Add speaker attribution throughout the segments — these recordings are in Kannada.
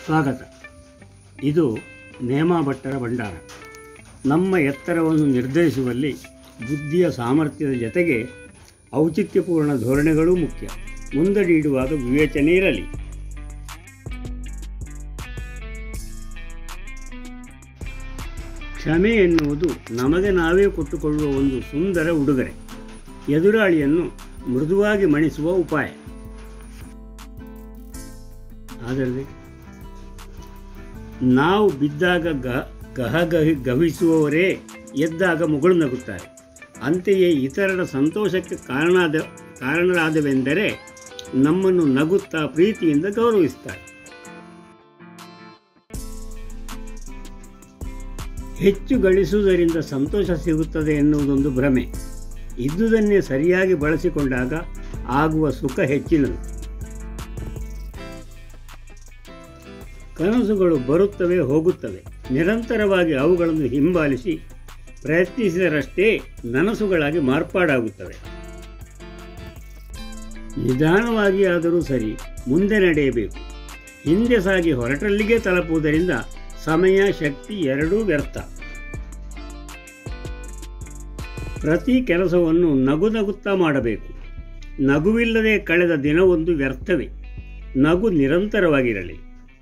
Speaker 1: ಸ್ವಾಗತ ಇದು ನೇಮಾ ಭಟ್ಟರ ಭಂಡಾರ ನಮ್ಮ ಎತ್ತರವನ್ನು ನಿರ್ಧರಿಸುವಲ್ಲಿ ಬುದ್ಧಿಯ ಸಾಮರ್ಥ್ಯದ ಜೊತೆಗೆ ಔಚಿತ್ಯಪೂರ್ಣ ಧೋರಣೆಗಳೂ ಮುಖ್ಯ ಮುಂದಡಿಯಿಡುವಾಗ ವಿವೇಚನೆ ಇರಲಿ ಕ್ಷಮೆ ಎನ್ನುವುದು ನಮಗೆ ನಾವೇ ಕೊಟ್ಟುಕೊಳ್ಳುವ ಒಂದು ಸುಂದರ ಉಡುಗೊರೆ ಎದುರಾಳಿಯನ್ನು ಮೃದುವಾಗಿ ಮಣಿಸುವ ಉಪಾಯ ಆದರೆ ನಾವು ಬಿದ್ದಾಗ ಗ ಗಹಗಹಿ ಗಹಿಸುವವರೇ ಎದ್ದಾಗ ಮುಗುಳು ನಗುತ್ತಾರೆ ಅಂತೆಯೇ ಇತರರ ಸಂತೋಷಕ್ಕೆ ಕಾರಣಾದ ಕಾರಣರಾದವೆಂದರೆ ನಮ್ಮನ್ನು ನಗುತ್ತಾ ಪ್ರೀತಿಯಿಂದ ಗೌರವಿಸ್ತಾರೆ ಹೆಚ್ಚು ಗಳಿಸುವುದರಿಂದ ಸಂತೋಷ ಸಿಗುತ್ತದೆ ಎನ್ನುವುದೊಂದು ಭ್ರಮೆ ಇದ್ದುದನ್ನೇ ಸರಿಯಾಗಿ ಬಳಸಿಕೊಂಡಾಗ ಆಗುವ ಸುಖ ಹೆಚ್ಚಿನದು ಕನಸುಗಳು ಬರುತ್ತವೆ ಹೋಗುತ್ತವೆ ನಿರಂತರವಾಗಿ ಅವುಗಳನ್ನು ಹಿಂಬಾಲಿಸಿ ಪ್ರಯತ್ನಿಸಿದರಷ್ಟೇ ನನಸುಗಳಾಗಿ ಮಾರ್ಪಾಡಾಗುತ್ತವೆ ನಿಧಾನವಾಗಿ ಆದರೂ ಸರಿ ಮುಂದೆ ನಡೆಯಬೇಕು ಹಿಂದೆ ಸಾಗಿ ಹೊರಟಲ್ಲಿಗೆ ತಲುಪುವುದರಿಂದ ಸಮಯ ಶಕ್ತಿ ಎರಡೂ ವ್ಯರ್ಥ ಪ್ರತಿ ಕೆಲಸವನ್ನು ನಗು ನಗುತ್ತಾ ಮಾಡಬೇಕು ನಗುವಿಲ್ಲದೆ ಕಳೆದ ದಿನವೊಂದು ವ್ಯರ್ಥವೇ ನಗು ನಿರಂತರವಾಗಿರಲಿ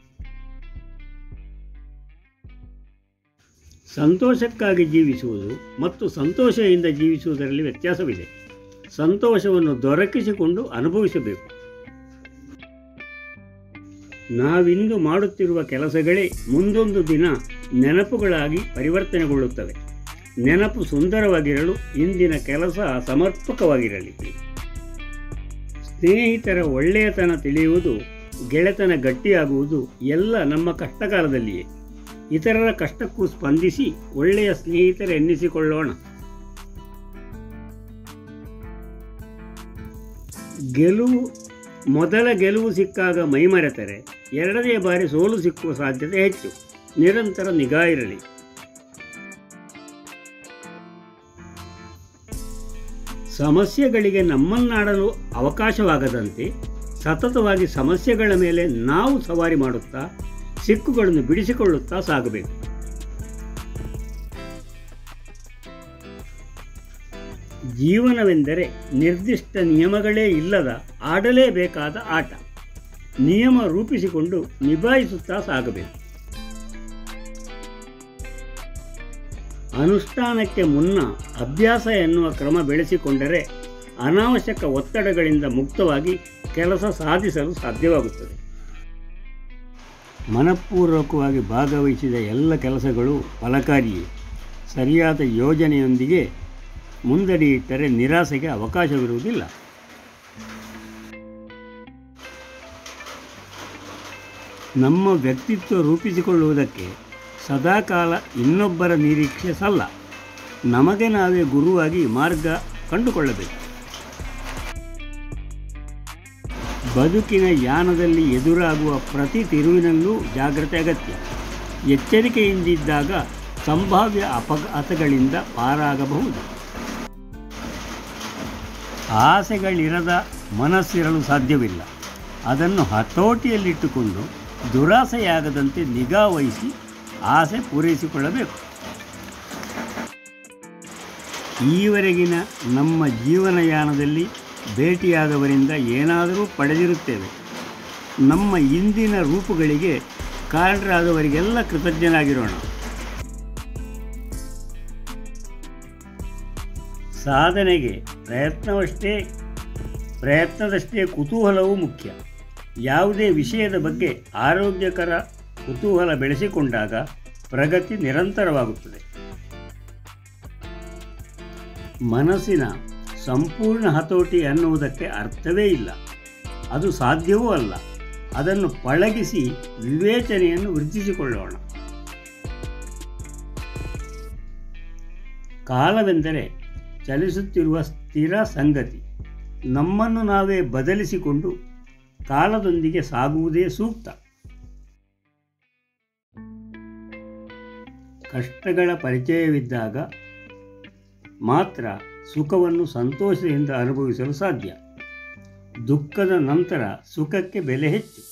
Speaker 1: ಸಂತೋಷಕ್ಕಾಗಿ ಜೀವಿಸುವುದು ಮತ್ತು ಸಂತೋಷದಿಂದ ಜೀವಿಸುವುದರಲ್ಲಿ ವ್ಯತ್ಯಾಸವಿದೆ ಸಂತೋಷವನ್ನು ದೊರಕಿಸಿಕೊಂಡು ಅನುಭವಿಸಬೇಕು ನಾವಿಂದು ಮಾಡುತ್ತಿರುವ ಕೆಲಸಗಳೇ ಮುಂದೊಂದು ದಿನ ನೆನಪುಗಳಾಗಿ ಪರಿವರ್ತನೆಗೊಳ್ಳುತ್ತವೆ ನೆನಪು ಸುಂದರವಾಗಿರಲು ಇಂದಿನ ಕೆಲಸ ಸಮರ್ಪಕವಾಗಿರಲಿ ಸ್ನೇಹಿತರ ಒಳ್ಳೆಯತನ ತಿಳಿಯುವುದು ಗೆಳೆತನ ಗಟ್ಟಿಯಾಗುವುದು ಎಲ್ಲ ನಮ್ಮ ಕಷ್ಟಕಾಲದಲ್ಲಿಯೇ ಇತರರ ಕಷ್ಟಕ್ಕೂ ಸ್ಪಂದಿಸಿ ಒಳ್ಳೆಯ ಸ್ನೇಹಿತರೆನ್ನಿಸಿಕೊಳ್ಳೋಣ ಗೆಲುವು ಮೊದಲ ಗೆಲುವು ಸಿಕ್ಕಾಗ ಮೈಮರೆತರೆ ಎರಡನೇ ಬಾರಿ ಸೋಲು ಸಿಕ್ಕುವ ಸಾಧ್ಯತೆ ಹೆಚ್ಚು ನಿರಂತರ ನಿಗಾ ಇರಲಿ ಸಮಸ್ಯೆಗಳಿಗೆ ನಮ್ಮನ್ನಾಡಲು ಅವಕಾಶವಾಗದಂತೆ ಸತತವಾಗಿ ಸಮಸ್ಯೆಗಳ ಮೇಲೆ ನಾವು ಸವಾರಿ ಮಾಡುತ್ತಾ ಸಿಕ್ಕುಗಳನ್ನು ಬಿಡಿಸಿಕೊಳ್ಳುತ್ತಾ ಸಾಗಬೇಕು ಜೀವನವೆಂದರೆ ನಿರ್ದಿಷ್ಟ ನಿಯಮಗಳೇ ಇಲ್ಲದ ಆಡಲೇಬೇಕಾದ ಆಟ ನಿಯಮ ರೂಪಿಸಿಕೊಂಡು ನಿಭಾಯಿಸುತ್ತಾ ಸಾಗಬೇಕು ಅನುಷ್ಠಾನಕ್ಕೆ ಮುನ್ನ ಅಭ್ಯಾಸ ಎನ್ನುವ ಕ್ರಮ ಬೆಳೆಸಿಕೊಂಡರೆ ಅನಾವಶ್ಯಕ ಒತ್ತಡಗಳಿಂದ ಮುಕ್ತವಾಗಿ ಕೆಲಸ ಸಾಧಿಸಲು ಸಾಧ್ಯವಾಗುತ್ತದೆ ಮನಪೂರ್ವಕವಾಗಿ ಭಾಗವಹಿಸಿದ ಎಲ್ಲ ಕೆಲಸಗಳು ಫಲಕಾರಿಯೇ ಸರಿಯಾದ ಯೋಜನೆಯೊಂದಿಗೆ ಮುಂದಡಿಯಿಟ್ಟರೆ ನಿರಾಸೆಗೆ ಅವಕಾಶವಿರುವುದಿಲ್ಲ ನಮ್ಮ ವ್ಯಕ್ತಿತ್ವ ರೂಪಿಸಿಕೊಳ್ಳುವುದಕ್ಕೆ ಸದಾಕಾಲ ಇನ್ನೊಬ್ಬರ ನಿರೀಕ್ಷೆ ಸಲ್ಲ ನಮಗೆ ನಾವೇ ಗುರುವಾಗಿ ಮಾರ್ಗ ಕಂಡುಕೊಳ್ಳಬೇಕು ಬದುಕಿನ ಯಾನದಲ್ಲಿ ಎದುರಾಗುವ ಪ್ರತಿ ತಿರುವಿನಲ್ಲೂ ಜಾಗ್ರತೆ ಅಗತ್ಯ ಎಚ್ಚರಿಕೆಯಿಂದಿದ್ದಾಗ ಸಂಭಾವ್ಯ ಅಪಘಾತಗಳಿಂದ ಪಾರಾಗಬಹುದು ಆಸೆಗಳಿರದ ಮನಸ್ಸಿರಲು ಸಾಧ್ಯವಿಲ್ಲ ಅದನ್ನು ಹತೋಟಿಯಲ್ಲಿಟ್ಟುಕೊಂಡು ದುರಾಸೆಯಾಗದಂತೆ ನಿಗಾ ವಹಿಸಿ ಆಸೆ ಪೂರೈಸಿಕೊಳ್ಳಬೇಕು ಈವರೆಗಿನ ನಮ್ಮ ಜೀವನಯಾನದಲ್ಲಿ ಭೇಟಿಯಾದವರಿಂದ ಏನಾದರೂ ಪಡೆದಿರುತ್ತೇವೆ ನಮ್ಮ ಇಂದಿನ ರೂಪುಗಳಿಗೆ ಕಾರಣರಾದವರಿಗೆಲ್ಲ ಕೃತಜ್ಞರಾಗಿರೋಣ ಸಾಧನೆಗೆ ಪ್ರಯತ್ನವಷ್ಟೇ ಪ್ರಯತ್ನದಷ್ಟೇ ಕುತೂಹಲವೂ ಮುಖ್ಯ ಯಾವುದೇ ವಿಷಯದ ಬಗ್ಗೆ ಆರೋಗ್ಯಕರ ಕುತೂಹಲ ಬೆಳೆಸಿಕೊಂಡಾಗ ಪ್ರಗತಿ ನಿರಂತರವಾಗುತ್ತದೆ ಮನಸ್ಸಿನ ಸಂಪೂರ್ಣ ಹತೋಟಿ ಅನ್ನುವುದಕ್ಕೆ ಅರ್ಥವೇ ಇಲ್ಲ ಅದು ಸಾಧ್ಯವೂ ಅಲ್ಲ ಅದನ್ನು ಪಳಗಿಸಿ ವಿವೇಚನೆಯನ್ನು ವೃದ್ಧಿಸಿಕೊಳ್ಳೋಣ ಕಾಲವೆಂದರೆ ಚಲಿಸುತ್ತಿರುವ ಸ್ಥಿರ ಸಂಗತಿ ನಮ್ಮನ್ನು ನಾವೇ ಬದಲಿಸಿಕೊಂಡು ಕಾಲದೊಂದಿಗೆ ಸಾಗುವುದೇ ಸೂಕ್ತ ಕಷ್ಟಗಳ ಪರಿಚಯವಿದ್ದಾಗ ಮಾತ್ರ ಸುಖವನ್ನು ಸಂತೋಷದಿಂದ ಅನುಭವಿಸಲು ಸಾಧ್ಯ ದುಃಖದ ನಂತರ ಸುಖಕ್ಕೆ ಬೆಲೆ ಹೆಚ್ಚು